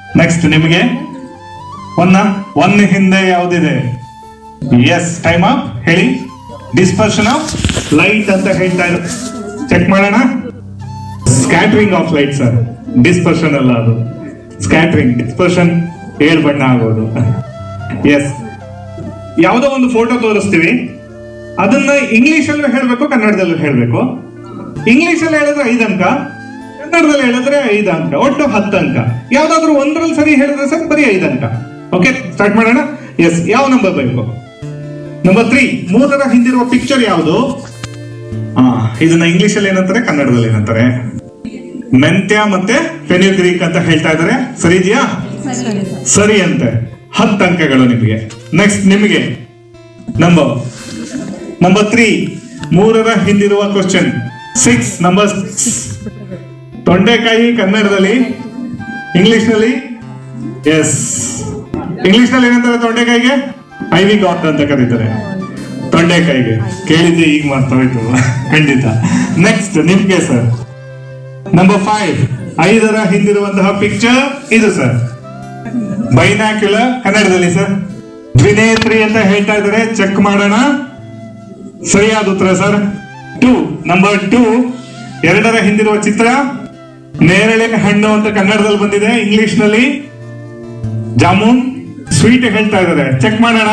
next ನಿಮಗೆ ಒನ್ನ one ಹಿಂದೆ ಯಾವ್ದಿದೆ ಎಸ್ ಟೈಮ್ ಅಪ್ ಹೇಳಿ ಡಿಸ್ಪರ್ಷನ್ ಆಫ್ ಲೈಟ್ ಅಂತ ಹೇಳ್ತಾ ಇದ್ರು ಚೆಕ್ ಮಾಡೋಣ scattering of light sir dispersion ಅಲ್ಲ ಅದು ಸ್ಕ್ಯಾಟ್ರಿಂಗ್ ಡಿಸ್ಪರ್ಷನ್ ಏಳ್ ಬಣ್ಣ ಆಗೋದು ಎಸ್ ಯಾವುದೋ ಒಂದು ಫೋಟೋ ತೋರಿಸ್ತೀವಿ ಅದನ್ನ ಇಂಗ್ಲಿಷ್ ಅಲ್ಲೂ ಹೇಳ್ಬೇಕು ಕನ್ನಡದಲ್ಲೂ ಹೇಳ್ಬೇಕು ಇಂಗ್ಲಿಷ್ ಅಲ್ಲಿ ಹೇಳಿದ್ರೆ ಐದು ಅಂಕ ಕನ್ನಡದಲ್ಲಿ ಹೇಳಿದ್ರೆ ಐದು ಅಂಕ ಒಟ್ಟು ಹತ್ತು ಅಂಕ ಯಾವ್ದಾದ್ರು ಒಂದ್ರಲ್ಲಿ ಸರಿ ಹೇಳಿದ್ರೆ ಸರ್ ಬರೀ ಐದು ಅಂಕ ಓಕೆ ಸ್ಟಾರ್ಟ್ ಮಾಡೋಣ ಎಸ್ ಯಾವ ನಂಬರ್ ಬೇಕು ನಂಬರ್ ತ್ರೀ ಮೂರರ ಹಿಂದಿರುವ ಪಿಕ್ಚರ್ ಯಾವುದು ಆ ಇದನ್ನ ಇಂಗ್ಲಿಷ್ ಅಲ್ಲಿ ಏನಂತಾರೆ ಕನ್ನಡದಲ್ಲಿ ಏನಂತಾರೆ ಮೆಂತ್ಯ ಮತ್ತೆ ಫೆನ್ಯುಗ್ರೀಕ್ ಅಂತ ಹೇಳ್ತಾ ಇದಾರೆ ಸರಿ ಇದೆಯಾ ಸರಿ ಅಂತೆ ಹತ್ತು ಅಂಕಗಳು ನಿಮಗೆ ನೆಕ್ಸ್ಟ್ ನಿಮಗೆ ನಂಬರ್ ನಂಬರ್ ತ್ರೀ ಮೂರರ ಹಿಂದಿರುವ ಕ್ವಶನ್ ಸಿಕ್ಸ್ ನಂಬರ್ ತೊಂಡೆಕಾಯಿ ಕನ್ನಡದಲ್ಲಿ ಇಂಗ್ಲಿಷ್ ನಲ್ಲಿ ಎಸ್ ಇಂಗ್ಲಿಷ್ ನಲ್ಲಿ ಏನಂತಾರೆ ತೊಂಡೆಕಾಯಿಗೆ ಐವಿ ಗಾಟ್ ಅಂತ ಕರೀತಾರೆ ತೊಂಡೆಕಾಯಿಗೆ ಕೇಳಿದ್ದೆ ಈಗ ಮಾಡ್ತಾಯಿತ್ತು ಖಂಡಿತ ನೆಕ್ಸ್ಟ್ ನಿಮ್ಗೆ ಸರ್ ನಂಬರ್ ಫೈವ್ ಐದರ ಹಿಂದಿರುವಂತಹ ಪಿಕ್ಚರ್ ಇದು ಸರ್ ಬೈನಾಕ್ಯುಲರ್ ಕನ್ನಡದಲ್ಲಿ ಸರ್ ದ್ವಿನೇತ್ರಿ ಅಂತ ಹೇಳ್ತಾ ಇದ್ದಾರೆ ಚೆಕ್ ಮಾಡೋಣ ಸರಿಯಾದ ಉತ್ತರ ಸರ್ ಟೂ ನಂಬರ್ ಟೂ ಎರಡರ ಹಿಂದಿರುವ ಚಿತ್ರ ನೇರಳೆ ಹಣ್ಣು ಅಂತ ಕನ್ನಡದಲ್ಲಿ ಬಂದಿದೆ ಇಂಗ್ಲಿಷ್ ನಲ್ಲಿ ಜಾಮೂನ್ ಸ್ವೀಟ್ ಹೇಳ್ತಾ ಇದ್ದಾರೆ ಚೆಕ್ ಮಾಡೋಣ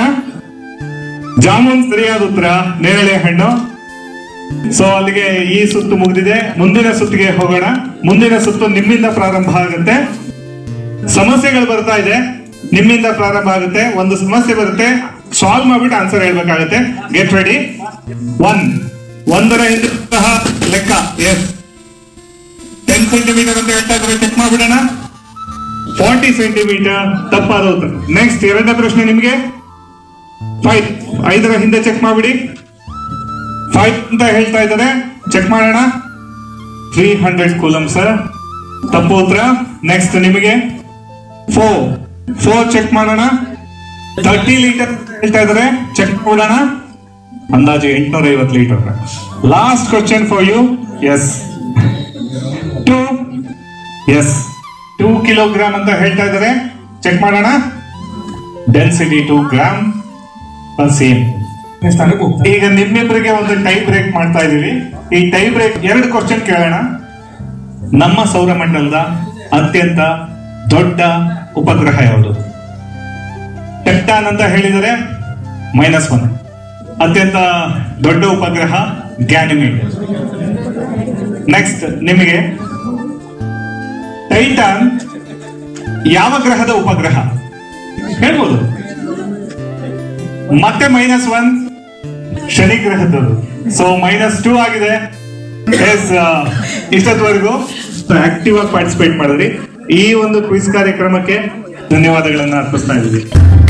ಜಾಮೂನ್ ಸರಿಯಾದ ಉತ್ತರ ನೇರಳೆ ಹಣ್ಣು ಸೊ ಅಲ್ಲಿಗೆ ಈ ಸುತ್ತು ಮುಗಿದಿದೆ ಮುಂದಿನ ಸುತ್ತಿಗೆ ಹೋಗೋಣ ಮುಂದಿನ ಸುತ್ತು ನಿಮ್ಮಿಂದ ಪ್ರಾರಂಭ ಆಗುತ್ತೆ ಸಮಸ್ಯೆಗಳು ಬರ್ತಾ ಇದೆ ನಿಮ್ಮಿಂದ ಪ್ರಾರಂಭ ಆಗುತ್ತೆ ಒಂದು ಸಮಸ್ಯೆ ಬರುತ್ತೆ ಸಾಲ್ವ್ ಮಾಡ್ಬಿಟ್ಟು ಆನ್ಸರ್ ಹೇಳ್ಬೇಕಾಗುತ್ತೆ ಗೆಟ್ ರೆಡಿ ಒನ್ ಒಂದರ ಹಿಂದೆ ಸಹ ಲೆಕ್ಕ ಎಸ್ ಟೆನ್ ಸೆಂಟಿಮೀಟರ್ ಅಂತ ಹೇಳ್ತಾ ಇದ್ರೆ ಚೆಕ್ ಮಾಡ್ಬಿಡೋಣ ಫಾರ್ಟಿ ಸೆಂಟಿಮೀಟರ್ ತಪ್ಪಾದ ಉತ್ತರ ನೆಕ್ಸ್ಟ್ ಎರಡನೇ ಪ್ರಶ್ನೆ ನಿಮ್ಗೆ ಫೈವ್ ಐದರ ಹಿಂದೆ ಚೆಕ್ ಮಾಡ್ಬಿಡಿ ಫೈವ್ ಅಂತ ಹೇಳ್ತಾ ಇದ್ದಾರೆ ಚೆಕ್ ಮಾಡೋಣ ತ್ರೀ ಹಂಡ್ರೆಡ್ ಕೂಲಮ್ ಸರ್ ತಪ್ಪು ಉತ್ತರ ನೆಕ್ಸ್ಟ್ ನಿಮಗೆ ಫೋರ್ ಫೋರ್ ಚೆಕ್ ಮಾಡೋಣ ತರ್ಟಿ ಲೀಟರ್ ಹೇಳ್ತಾ ಇದ್ದಾರೆ ಚೆಕ್ ಮಾಡೋಣ ಅಂದಾಜು ಎಂಟ್ನೂರ ಐವತ್ತು litre last question for you yes two yes two kilogram ಅಂತ ಹೇಳ್ತಾ ಇದ್ದಾರೆ ಚೆಕ್ ಮಾಡೋಣ ಡೆನ್ಸಿಟಿ ಟೂ ಗ್ರಾಮ್ ಸೇಮ್ ಈಗ ನಿಮ್ಮಿಬ್ಬರಿಗೆ ಒಂದು ಟೈ ಬ್ರೇಕ್ ಮಾಡ್ತಾ ಇದೀವಿ ಈ ಟೈ ಬ್ರೇಕ್ ಎರಡು ಕ್ವಶನ್ ಕೇಳೋಣ ನಮ್ಮ ಸೌರಮಂಡಲದ ಅತ್ಯಂತ ದೊಡ್ಡ ಉಪಗ್ರಹ ಯಾವುದು ಟೆಕ್ಟಾನ್ ಅಂತ ಹೇಳಿದರೆ ಮೈನಸ್ ಒನ್ ಅತ್ಯಂತ ದೊಡ್ಡ ಉಪಗ್ರಹ ಗ್ಯಾನಿಮೇಡ್ ನೆಕ್ಸ್ಟ್ ನಿಮಗೆ ಟೈಟಾನ್ ಯಾವ ಗ್ರಹದ ಉಪಗ್ರಹ ಹೇಳ್ಬೋದು ಮತ್ತೆ ಮೈನಸ್ ಒನ್ ಶನಿ ಗ್ರಹದದು ಸೊ ಮೈನಸ್ ಟೂ ಆಗಿದೆ ಎಸ್ ಇಷ್ಟೊತ್ತವರೆಗೂ ಆಕ್ಟಿವ್ ಆಗಿ ಪಾರ್ಟಿಸಿಪೇಟ್ ಮಾಡಿದ್ರಿ ಈ ಒಂದು ಕ್ವಿಸ್ ಕಾರ್ಯಕ್ರಮಕ್ಕೆ ಧನ್ಯವಾದಗಳನ್ನ ಅರ್ಪಿಸ್ತಾ ಇದ್ದೀವಿ